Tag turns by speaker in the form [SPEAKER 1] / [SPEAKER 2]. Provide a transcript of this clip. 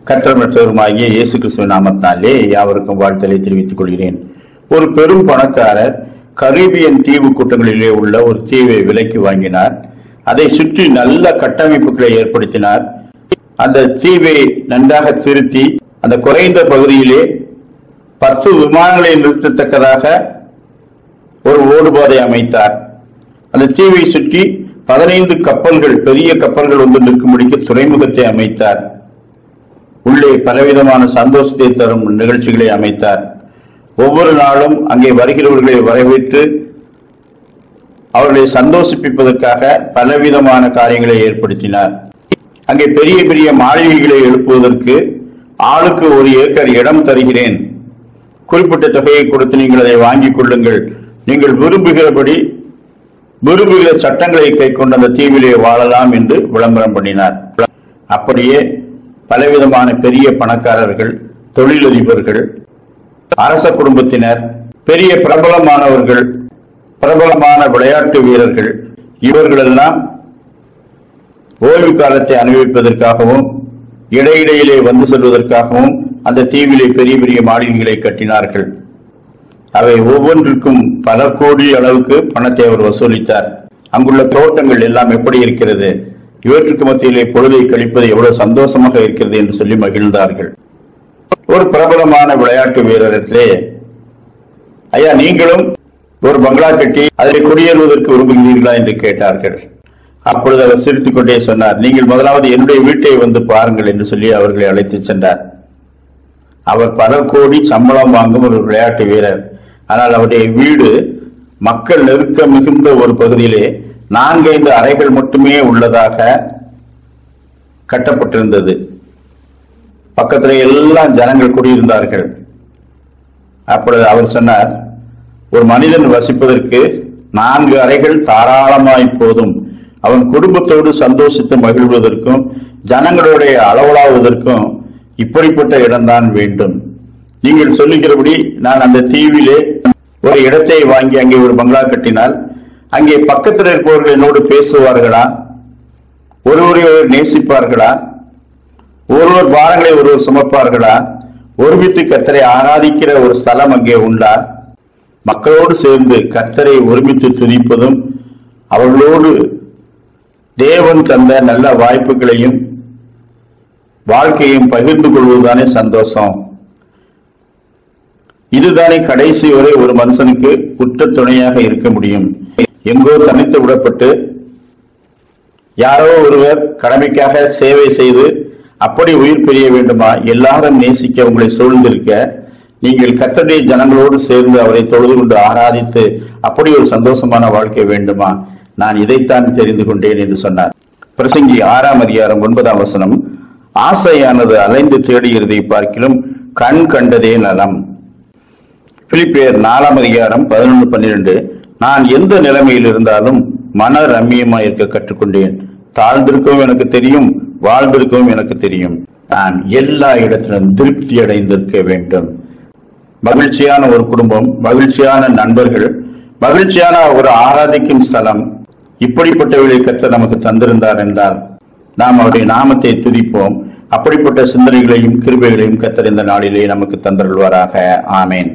[SPEAKER 1] கற்றமற்றவருமாகிய இயேசு கிறிஸ்துவின் நாமத்தினாலே யாவருக்கும் வாழ்த்தலை தெரிவித்துக் கொள்கிறேன் ஒரு பெரும் பணக்காரர் கரீபியன் தீவு கூட்டங்களிலே உள்ள ஒரு தீவை விலைக்கு வாங்கினார் அதை சுற்றி நல்ல கட்டமைப்புகளை ஏற்படுத்தினார் அந்த தீவை நன்றாக திருத்தி அந்த குறைந்த பகுதியிலே பத்து விமானங்களை நிறுத்தத்தக்கதாக ஒரு ஓடுபாதை அமைத்தார் அந்த தீவை சுற்றி பதினைந்து கப்பல்கள் பெரிய கப்பல்கள் ஒன்று நிற்கும்படிக்கு துறைமுகத்தை அமைத்தார் உள்ளே பலவிதமான சந்தோஷத்தை தரும் நிகழ்ச்சிகளை அமைத்தார் ஒவ்வொரு நாளும் அங்கே வருகிறவர்களை வரவேற்று அவர்களை சந்தோஷிப்பிப்பதற்காக பலவிதமான காரியங்களை ஏற்படுத்தினார் அங்கே பெரிய பெரிய மாளிகைகளை எழுப்புவதற்கு ஆளுக்கு ஒரு ஏக்கர் இடம் தருகிறேன் குறிப்பிட்ட தொகையை கொடுத்து நீங்கள் அதை வாங்கிக் கொள்ளுங்கள் நீங்கள் விரும்புகிறபடி விரும்புகிற சட்டங்களை கை கொண்டு அந்த தீவிலே வாழலாம் என்று விளம்பரம் பண்ணினார் அப்படியே பலவிதமான பெரிய பணக்காரர்கள் தொழிலதிபர்கள் அரச குடும்பத்தினர் பெரிய பிரபலமானவர்கள் பிரபலமான விளையாட்டு வீரர்கள் இவர்களெல்லாம் ஓய்வு காலத்தை அனுபவிப்பதற்காகவும் இடையிடையிலே வந்து செல்வதற்காகவும் அந்த தீவிலே பெரிய பெரிய மாளிகைகளை கட்டினார்கள் அவை ஒவ்வொன்றுக்கும் பல கோடி அளவுக்கு பணத்தை அவர் வசூலித்தார் அங்குள்ள தோட்டங்கள் எல்லாம் எப்படி இருக்கிறது இவற்றுக்கு மத்தியிலே பொழுதை கழிப்பது எவ்வளவு சந்தோஷமாக இருக்கிறது என்று சொல்லி மகிழ்ந்தார்கள் ஒரு பிரபலமான விளையாட்டு வீரரிடத்திலே ஐயா நீங்களும் ஒரு பங்களா கட்டி அதில் குடியேறுவதற்கு விரும்புகிறீர்களா என்று கேட்டார்கள் அப்பொழுது அவர் சிரித்துக் கொண்டே சொன்னார் நீங்கள் முதலாவது என்னுடைய வீட்டை வந்து பாருங்கள் என்று சொல்லி அவர்களை அழைத்துச் சென்றார் அவர் பல கோடி சம்பளம் வாங்கும் ஒரு விளையாட்டு வீரர் ஆனால் அவருடைய வீடு மக்கள் நெருக்க மிகுந்த ஒரு பகுதியிலே நான்கைந்து அறைகள் மட்டுமே உள்ளதாக கட்டப்பட்டிருந்தது பக்கத்துல எல்லாம் ஜனங்கள் குடியிருந்தார்கள் அப்பொழுது அவர் சொன்னார் ஒரு மனிதன் வசிப்பதற்கு நான்கு அறைகள் தாராளமாய் போதும் அவன் குடும்பத்தோடு சந்தோஷித்து மகிழ்வதற்கும் ஜனங்களுடைய அளவலாவதற்கும் இப்படிப்பட்ட இடம்தான் வேண்டும் நீங்கள் சொல்லுகிறபடி நான் அந்த தீவிலே ஒரு இடத்தை வாங்கி அங்கே ஒரு பங்களா கட்டினால் அங்கே பக்கத்தில் இருப்பவர்கள் என்னோடு பேசுவார்களா ஒருவரை ஒருவர் நேசிப்பார்களா ஒருவர் பாரங்களை ஒருவர் சுமப்பார்களா ஒருமித்து கத்தரை ஆராதிக்கிற ஒரு ஸ்தலம் அங்கே உண்டா மக்களோடு சேர்ந்து கத்தரை ஒருமித்து துதிப்பதும் அவர்களோடு தேவன் தந்த நல்ல வாய்ப்புகளையும் வாழ்க்கையும் பகிர்ந்து கொள்வதுதானே சந்தோஷம் இதுதானே கடைசி வரை ஒரு மனுஷனுக்கு உற்ற துணையாக இருக்க முடியும் எங்கோ தனித்து விடப்பட்டு யாரோ ஒருவர் கடமைக்காக சேவை செய்து அப்படி உயிர் பிரிய வேண்டுமா எல்லாரும் நேசிக்க உங்களை சூழ்ந்திருக்க நீங்கள் கத்தடைய ஜனங்களோடு சேர்ந்து அவரை தொழுது கொண்டு ஆராதித்து அப்படி ஒரு சந்தோஷமான வாழ்க்கை வேண்டுமா நான் இதைத்தான் தெரிந்து கொண்டேன் என்று சொன்னார் பிரசங்கி ஆறாம் அதிகாரம் ஒன்பதாம் வசனம் ஆசையானது அலைந்து தேடுகிறதை பார்க்கிலும் கண் கண்டதே நலம் பிலிப்பியர் நாலாம் அதிகாரம் பதினொன்று பன்னிரண்டு நான் எந்த நிலைமையில் இருந்தாலும் மன ரம்மியமா இருக்க கற்றுக்கொண்டேன் தாழ்ந்திருக்கவும் எனக்கு தெரியும் வாழ்ந்திருக்கவும் எனக்கு தெரியும் நான் எல்லா இடத்திலும் திருப்தி அடைந்திருக்க வேண்டும் மகிழ்ச்சியான ஒரு குடும்பம் மகிழ்ச்சியான நண்பர்கள் மகிழ்ச்சியான ஒரு ஆராதிக்கும் ஸ்தலம் இப்படிப்பட்டவர்களை கத்த நமக்கு தந்திருந்தார் என்றால் நாம் அவருடைய நாமத்தை துதிப்போம் அப்படிப்பட்ட சிந்தனைகளையும் கிருபைகளையும் கத்தர் இந்த நாளிலே நமக்கு தந்தருள்வாராக ஆமேன்